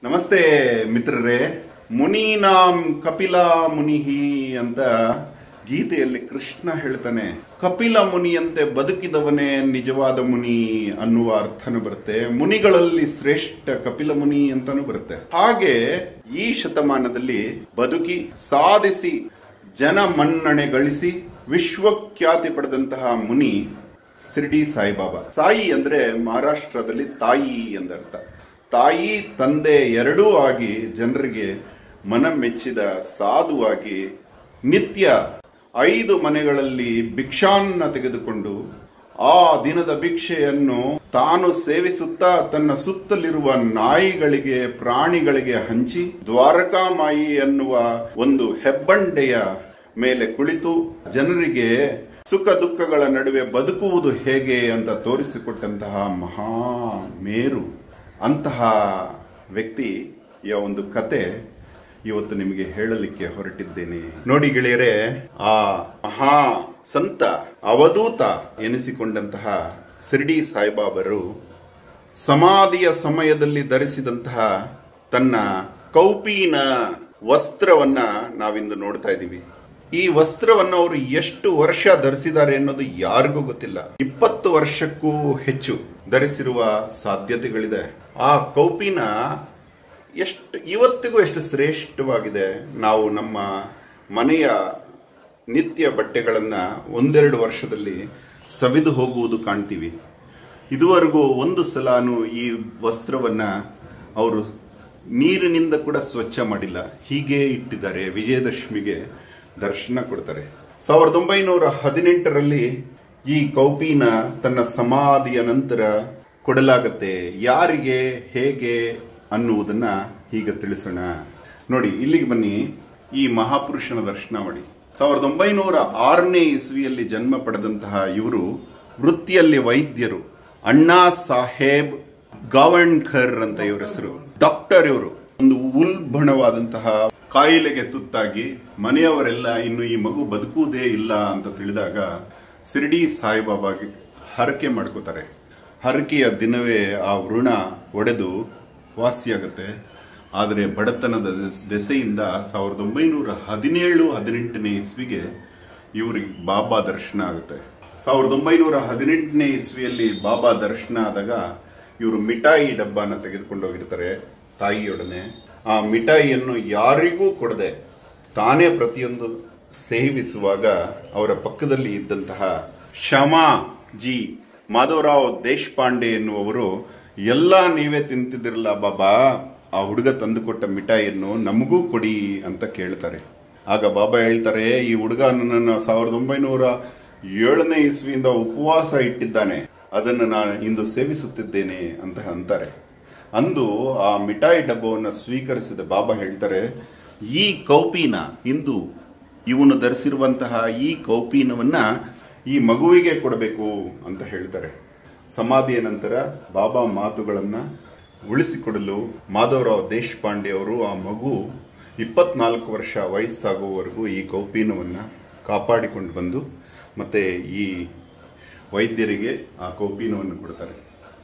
ನಮಸ್ತೆ ಮಿತ್ರರೇ ಮುನೀನಾಂ ಕಪಿಲ ಮುನಿಹಿ ಅಂತ ಗೀತೆಯಲ್ಲಿ ಕೃಷ್ಣ ಹೇಳ್ತಾನೆ ಕಪಿಲ ಮುನಿಯಂತೆ ಬದುಕಿದವನೇ ನಿಜವಾದ ಮುನಿ ಅನ್ನುವ ಅರ್ಥನೂ ಬರುತ್ತೆ ಮುನಿಗಳಲ್ಲಿ ಶ್ರೇಷ್ಠ ಕಪಿಲ ಮುನಿ ಅಂತಾನೂ ಬರುತ್ತೆ ಹಾಗೆ ಈ ಶತಮಾನದಲ್ಲಿ ಬದುಕಿ ಸಾಧಿಸಿ ಜನ ಮನ್ನಣೆ ಗಳಿಸಿ ವಿಶ್ವಖ್ಯಾತಿ ಪಡೆದಂತಹ ಮುನಿ ಶಿರ್ಡಿ ಸಾಯಿಬಾಬಾ ಸಾಯಿ ಅಂದ್ರೆ ಮಹಾರಾಷ್ಟ್ರದಲ್ಲಿ ತಾಯಿ ಎಂದರ್ಥ ತಾಯಿ ತಂದೆ ಎರಡೂ ಆಗಿ ಜನರಿಗೆ ಮನ ಮೆಚ್ಚಿದ ಸಾಧುವಾಗಿ ನಿತ್ಯ ಐದು ಮನೆಗಳಲ್ಲಿ ಭಿಕ್ಷಾನ್ನ ತೆಗೆದುಕೊಂಡು ಆ ದಿನದ ಭಿಕ್ಷೆಯನ್ನು ತಾನು ಸೇವಿಸುತ್ತಾ ತನ್ನ ಸುತ್ತಲಿರುವ ನಾಯಿಗಳಿಗೆ ಪ್ರಾಣಿಗಳಿಗೆ ಹಂಚಿ ದ್ವಾರಕಾಮಾಯಿ ಎನ್ನುವ ಒಂದು ಹೆಬ್ಬಂಡೆಯ ಮೇಲೆ ಕುಳಿತು ಜನರಿಗೆ ಸುಖ ದುಃಖಗಳ ನಡುವೆ ಬದುಕುವುದು ಹೇಗೆ ಅಂತ ತೋರಿಸಿಕೊಟ್ಟಂತಹ ಮಹಾ ಮೇರು ಅಂತಹ ವ್ಯಕ್ತಿಯ ಒಂದು ಕತೆ ಇವತ್ತು ನಿಮಗೆ ಹೇಳಲಿಕ್ಕೆ ಹೊರಟಿದ್ದೇನೆ ನೋಡಿ ಗೆಳೆಯರೆ ಆ ಮಹಾ ಸಂತ ಅವಧೂತ ಎನಿಸಿಕೊಂಡಂತಹ ಶಿರ್ಡಿ ಸಾಯಿಬಾಬರು ಸಮಾಧಿಯ ಸಮಯದಲ್ಲಿ ಧರಿಸಿದಂತಹ ತನ್ನ ಕೌಪೀನ ವಸ್ತ್ರವನ್ನ ನಾವಿಂದು ನೋಡ್ತಾ ಇದ್ದೀವಿ ಈ ವಸ್ತ್ರವನ್ನು ಅವರು ಎಷ್ಟು ವರ್ಷ ಧರಿಸಿದ್ದಾರೆ ಅನ್ನೋದು ಯಾರಿಗೂ ಗೊತ್ತಿಲ್ಲ ಇಪ್ಪತ್ತು ವರ್ಷಕ್ಕೂ ಹೆಚ್ಚು ಧರಿಸಿರುವ ಸಾಧ್ಯತೆಗಳಿದೆ ಆ ಕೌಪಿನ ಎಷ್ಟು ಇವತ್ತಿಗೂ ಎಷ್ಟು ಶ್ರೇಷ್ಠವಾಗಿದೆ ನಾವು ನಮ್ಮ ಮನೆಯ ನಿತ್ಯ ಬಟ್ಟೆಗಳನ್ನ ಒಂದೆರಡು ವರ್ಷದಲ್ಲಿ ಸವಿದು ಹೋಗುವುದು ಕಾಣ್ತೀವಿ ಇದುವರೆಗೂ ಒಂದು ಸಲಾನು ಈ ವಸ್ತ್ರವನ್ನ ಅವರು ನೀರಿನಿಂದ ಕೂಡ ಸ್ವಚ್ಛ ಮಾಡಿಲ್ಲ ಹೀಗೆ ಇಟ್ಟಿದ್ದಾರೆ ವಿಜಯದಶಮಿಗೆ ದರ್ಶನ ಕೊಡ್ತಾರೆ ಸಾವಿರದ ಒಂಬೈನೂರ ಹದಿನೆಂಟರಲ್ಲಿ ಈ ಕೌಪಿನ ತನ್ನ ಸಮಾಧಿಯ ನಂತರ ಕೊಡಲಾಗತ್ತೆ ಯಾರಿಗೆ ಹೇಗೆ ಅನ್ನುವುದನ್ನ ಈಗ ತಿಳಿಸೋಣ ನೋಡಿ ಇಲ್ಲಿಗೆ ಬನ್ನಿ ಈ ಮಹಾಪುರುಷನ ದರ್ಶನ ಮಾಡಿ ಸಾವಿರದ ಒಂಬೈನೂರ ಆರನೇ ಇಸ್ವಿಯಲ್ಲಿ ಜನ್ಮ ಪಡೆದಂತಹ ಇವರು ವೃತ್ತಿಯಲ್ಲಿ ವೈದ್ಯರು ಅಣ್ಣಾ ಸಾಹೇಬ್ ಗಾವಣ್ಕರ್ ಅಂತ ಇವರ ಹೆಸರು ಡಾಕ್ಟರ್ ಇವರು ಒಂದು ಉಲ್ಬಣವಾದಂತಹ ಕಾಯಿಲೆಗೆ ತುತ್ತಾಗಿ ಮನೆಯವರೆಲ್ಲ ಇನ್ನು ಈ ಮಗು ಬದುಕುವುದೇ ಇಲ್ಲ ಅಂತ ತಿಳಿದಾಗ ಶಿರ್ಡಿ ಸಾಯಿಬಾಬಾಗೆ ಹರಕೆ ಮಾಡ್ಕೋತಾರೆ ಹರಕೆಯ ದಿನವೇ ಆ ವೃಣ ಒಡೆದು ವಾಸಿಯಾಗುತ್ತೆ ಆದರೆ ಬಡತನದ ದೆಸ್- ದೆಸೆಯಿಂದ ಸಾವಿರದ ಒಂಬೈನೂರ ಹದಿನೇಳು ಹದಿನೆಂಟನೇ ಇಸ್ವಿಗೆ ಇವರಿಗೆ ಬಾಬಾ ದರ್ಶನ ಆಗುತ್ತೆ ಸಾವಿರದ ಒಂಬೈನೂರ ಹದಿನೆಂಟನೇ ಇಸ್ವಿಯಲ್ಲಿ ಬಾಬಾ ದರ್ಶನ ಆದಾಗ ಇವರು ಮಿಠಾಯಿ ಡಬ್ಬನ ತೆಗೆದುಕೊಂಡು ಹೋಗಿರ್ತಾರೆ ತಾಯಿಯೊಡನೆ ಆ ಮಿಠಾಯಿಯನ್ನು ಯಾರಿಗೂ ಕೊಡದೆ ತಾನೇ ಪ್ರತಿಯೊಂದು ಸೇವಿಸುವಾಗ ಅವರ ಪಕ್ಕದಲ್ಲಿ ಇದ್ದಂತಹ ಶಮಾ ಜಿ ಮಾಧವರಾವ್ ದೇಶಪಾಂಡೆ ಎನ್ನುವರು ಎಲ್ಲ ನೀವೇ ತಿಂತಿದ್ದಿರಲ್ಲ ಬಾಬಾ ಆ ಹುಡುಗ ತಂದುಕೊಟ್ಟ ಮಿಠಾಯಿಯನ್ನು ನಮಗೂ ಕೊಡಿ ಅಂತ ಕೇಳ್ತಾರೆ ಆಗ ಬಾಬಾ ಹೇಳ್ತಾರೆ ಈ ಹುಡುಗ ನನ್ನನ್ನು ಸಾವಿರದ ಒಂಬೈನೂರ ಏಳನೇ ಇಸ್ವಿಯಿಂದ ಉಪವಾಸ ಇಟ್ಟಿದ್ದಾನೆ ಅದನ್ನು ನಾನು ಇಂದು ಸೇವಿಸುತ್ತಿದ್ದೇನೆ ಅಂತ ಅಂತಾರೆ ಅಂದು ಆ ಮಿಠಾಯಿ ಡಬ್ಬವನ್ನು ಸ್ವೀಕರಿಸಿದ ಬಾಬಾ ಹೇಳ್ತಾರೆ ಈ ಕೌಪಿನ ಇಂದು ಇವನು ಧರಿಸಿರುವಂತಹ ಈ ಕೌಪೀನವನ್ನ ಈ ಮಗುವಿಗೆ ಕೊಡಬೇಕು ಅಂತ ಹೇಳ್ತಾರೆ ಸಮಾಧಿಯ ನಂತರ ಬಾಬಾ ಮಾತುಗಳನ್ನ ಉಳಿಸಿಕೊಡಲು ಮಾಧವರಾವ್ ದೇಶಪಾಂಡೆ ಅವರು ಆ ಮಗು ಇಪ್ಪತ್ನಾಲ್ಕು ವರ್ಷ ವಯಸ್ಸಾಗುವವರೆಗೂ ಈ ಕೌಪೀನವನ್ನ ಕಾಪಾಡಿಕೊಂಡು ಬಂದು ಮತ್ತೆ ಈ ವೈದ್ಯರಿಗೆ ಆ ಕೌಪೀನವನ್ನು ಕೊಡ್ತಾರೆ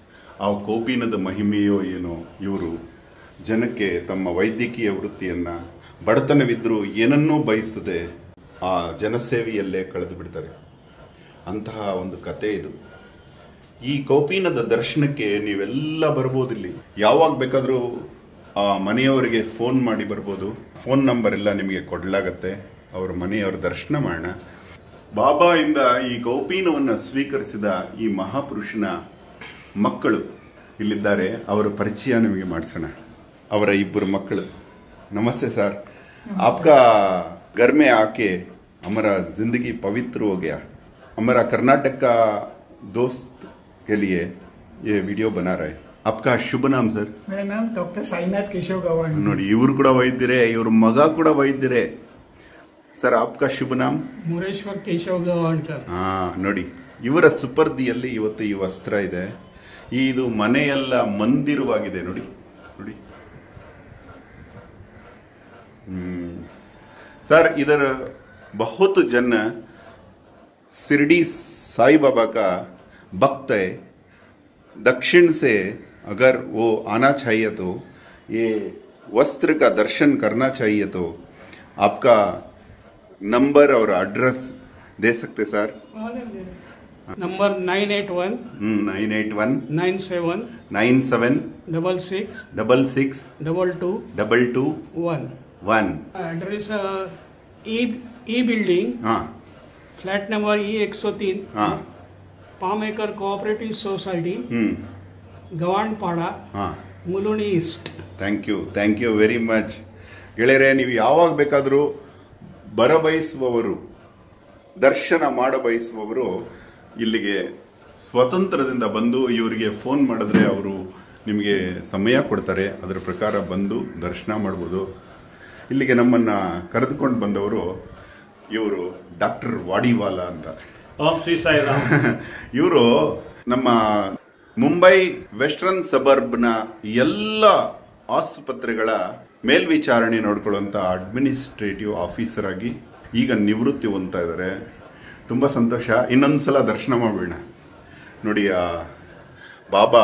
ಆ ಕೌಪೀನದ ಮಹಿಮೆಯೋ ಏನೋ ಇವರು ಜನಕ್ಕೆ ತಮ್ಮ ವೈದ್ಯಕೀಯ ವೃತ್ತಿಯನ್ನ ಬಡತನವಿದ್ದರೂ ಏನನ್ನೂ ಬಯಸದೆ ಆ ಜನಸೇವೆಯಲ್ಲೇ ಕಳೆದು ಬಿಡ್ತಾರೆ ಅಂತಹ ಒಂದು ಕತೆ ಇದು ಈ ಕೌಪೀನದ ದರ್ಶನಕ್ಕೆ ನೀವೆಲ್ಲ ಬರ್ಬೋದು ಇಲ್ಲಿ ಯಾವಾಗ ಬೇಕಾದರೂ ಆ ಮನೆಯವರಿಗೆ ಫೋನ್ ಮಾಡಿ ಬರ್ಬೋದು ಫೋನ್ ನಂಬರ್ ಎಲ್ಲ ನಿಮಗೆ ಕೊಡಲಾಗತ್ತೆ ಅವ್ರ ಮನೆಯವರ ದರ್ಶನ ಮಾಡೋಣ ಬಾಬಾಯಿಂದ ಈ ಕೌಪೀನವನ್ನು ಸ್ವೀಕರಿಸಿದ ಈ ಮಹಾಪುರುಷನ ಮಕ್ಕಳು ಇಲ್ಲಿದ್ದಾರೆ ಅವರ ಪರಿಚಯ ನಿಮಗೆ ಮಾಡಿಸೋಣ ಅವರ ಇಬ್ಬರು ಮಕ್ಕಳು ನಮಸ್ತೆ सर आपका घर में आके हमारा जिंदगी पवित्र हो गया हमारा कर्नाटक का दोस्त के लिए ये वीडियो बना रहा है आपका शुभ नाम सर मेरा नाम डॉक्टर साईनाथ केशव गवान है। ನೋಡಿ ಇವರು ಕೂಡ ವೈದ್ಯರೇ ಇವ್ರ ಮಗ ಕೂಡ ವೈದ್ಯರೇ ಸರ್ ಆಪ್ಕಾ ಶುಭ ನಾಮ್ मुरेश्वर केशव गवाणकर ಹಾ ನೋಡಿ ಇವರ ಸುಪರ್ದಿಯಲ್ಲಿ ಇವತ್ತು ಈ ವಸ್ತ್ರ ಇದೆ ಈ ಇದು ಮನೆಯೆಲ್ಲ ಮಂದಿರವಾಗಿದೆ ನೋಡಿ ನೋಡಿ ಹ್ಮ್ सर इधर बहुत जन शिरडी साई बाबा का भक्त है दक्षिण से अगर वो आना चाहिए तो ये वस्त्र का दर्शन करना चाहिए तो आपका नंबर और एड्रेस दे सकते sir number nine eight one nine eight one nine seven nine seven double six double six double two double two one one address E E building हाँ फ्लॅट नंबर ई एक सौ तीन हाँ palm acre cooperative society hmm Gavanpada ಹಾಂ Mulund east thank you thank you very much ಗೆಳೆಯರೆ ನೀವು ಯಾವಾಗ ಬೇಕಾದರೂ ಬರಬಯಸುವವರು ದರ್ಶನ ಮಾಡಬಯಸುವವರು ಇಲ್ಲಿಗೆ ಸ್ವತಂತ್ರದಿಂದ ಬಂದು ಇವರಿಗೆ ಫೋನ್ ಮಾಡಿದ್ರೆ ಅವರು ನಿಮಗೆ ಸಮಯ ಕೊಡ್ತಾರೆ ಅದರ ಪ್ರಕಾರ ಬಂದು ದರ್ಶನ ಮಾಡ್ಬೋದು ಇಲ್ಲಿಗೆ ನಮ್ಮನ್ನು ಕರೆದುಕೊಂಡು ಬಂದವರು ಇವರು ಡಾಕ್ಟರ್ ವಾಡಿವಾಲಾ ಅಂತ ಓಂ ಶ್ರೀ ಸಾಯಿರಾಮ್ ಇವರು ನಮ್ಮ ಮುಂಬೈ ವೆಸ್ಟರ್ನ್ ಸಬರ್ಬ್ನ ಎಲ್ಲ ಆಸ್ಪತ್ರೆಗಳ ಮೇಲ್ವಿಚಾರಣೆ ನೋಡ್ಕೊಳ್ಳುವಂಥ ಅಡ್ಮಿನಿಸ್ಟ್ರೇಟಿವ್ ಆಫೀಸರ್ ಆಗಿ ಈಗ ನಿವೃತ್ತಿ ಹೊಂದ್ತಾ ಇದ್ದಾರೆ ತುಂಬ ಸಂತೋಷ ಇನ್ನೊಂದು ಸಲ ದರ್ಶನ ಮಾಡೋಣ ನೋಡಿ ಆ ಬಾಬಾ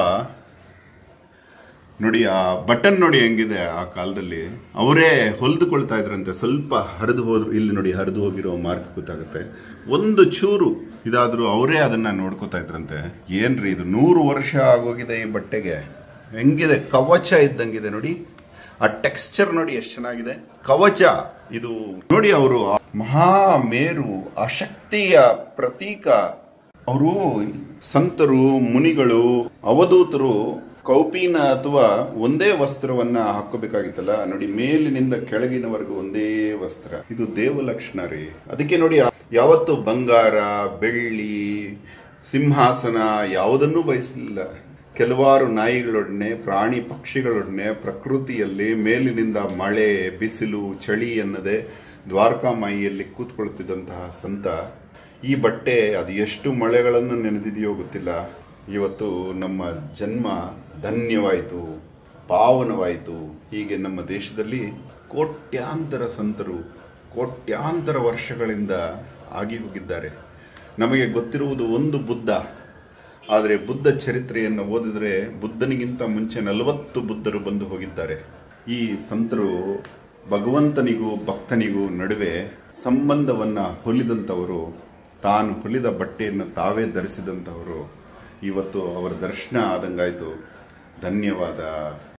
ನೋಡಿ ಆ ಬಟನ್ ನೋಡಿ ಹೆಂಗಿದೆ ಆ ಕಾಲದಲ್ಲಿ ಅವರೇ ಹೊಲಿದುಕೊಳ್ತಾ ಇದ್ರಂತೆ ಸ್ವಲ್ಪ ಹರಿದು ಹೋದ್ರು ಇಲ್ಲಿ ನೋಡಿ ಹರಿದು ಹೋಗಿರೋ ಮಾರ್ಕ್ ಗೊತ್ತಾಗುತ್ತೆ ಒಂದು ಚೂರು ಇದಾದ್ರೂ ಅವರೇ ಅದನ್ನ ನೋಡ್ಕೋತಾ ಇದ್ರಂತೆ ಏನ್ರಿ ಇದು ನೂರು ವರ್ಷ ಆಗೋಗಿದೆ ಈ ಬಟ್ಟೆಗೆ ಹೆಂಗಿದೆ ಕವಚ ಇದ್ದಂಗಿದೆ ನೋಡಿ ಆ ಟೆಕ್ಸ್ಚರ್ ನೋಡಿ ಎಷ್ಟು ಚೆನ್ನಾಗಿದೆ ಕವಚ ಇದು ನೋಡಿ ಅವರು ಮಹಾ ಮೇರು ಆ ಶಕ್ತಿಯ ಪ್ರತೀಕ ಅವರು ಸಂತರು ಮುನಿಗಳು ಅವಧೂತರು ಕೌಪೀನ ಅಥವಾ ಒಂದೇ ವಸ್ತ್ರವನ್ನ ಹಾಕೋಬೇಕಾಗಿತ್ತಲ್ಲ ನೋಡಿ ಮೇಲಿನಿಂದ ಕೆಳಗಿನವರೆಗೂ ಒಂದೇ ವಸ್ತ್ರ ಇದು ದೇವಲಕ್ಷಣ ರೀ ಅದಕ್ಕೆ ನೋಡಿ ಯಾವತ್ತು ಬಂಗಾರ ಬೆಳ್ಳಿ ಸಿಂಹಾಸನ ಯಾವುದನ್ನೂ ಬಯಸಲಿಲ್ಲ ಕೆಲವಾರು ನಾಯಿಗಳೊಡನೆ ಪ್ರಾಣಿ ಪಕ್ಷಿಗಳೊಡನೆ ಪ್ರಕೃತಿಯಲ್ಲಿ ಮೇಲಿನಿಂದ ಮಳೆ ಬಿಸಿಲು ಚಳಿ ಎನ್ನದೆ ದ್ವಾರಕಾಮಾಯಿಯಲ್ಲಿ ಕೂತ್ಕೊಳ್ತಿದ್ದಂತಹ ಸಂತ ಈ ಬಟ್ಟೆ ಅದು ಎಷ್ಟು ಮಳೆಗಳನ್ನು ನೆನೆದಿದೆಯೋ ಗೊತ್ತಿಲ್ಲ ಇವತ್ತು ನಮ್ಮ ಜನ್ಮ ಧನ್ಯವಾಯಿತು ಪಾವನವಾಯಿತು ಹೀಗೆ ನಮ್ಮ ದೇಶದಲ್ಲಿ ಕೋಟ್ಯಾಂತರ ಸಂತರು ಕೋಟ್ಯಾಂತರ ವರ್ಷಗಳಿಂದ ಆಗಿ ಹೋಗಿದ್ದಾರೆ ನಮಗೆ ಗೊತ್ತಿರುವುದು ಒಂದು ಬುದ್ಧ ಆದರೆ ಬುದ್ಧ ಚರಿತ್ರೆಯನ್ನು ಓದಿದರೆ ಬುದ್ಧನಿಗಿಂತ ಮುಂಚೆ ನಲವತ್ತು ಬುದ್ಧರು ಬಂದು ಹೋಗಿದ್ದಾರೆ ಈ ಸಂತರು ಭಗವಂತನಿಗೂ ಭಕ್ತನಿಗೂ ನಡುವೆ ಸಂಬಂಧವನ್ನ ಹೊಲಿದಂಥವರು ತಾನು ಹೊಲಿದ ಬಟ್ಟೆಯನ್ನು ತಾವೇ ಧರಿಸಿದಂಥವರು ಇವತ್ತು ಅವರ ದರ್ಶನ ಆದಂಗಾಯ್ತು ಧನ್ಯವಾದ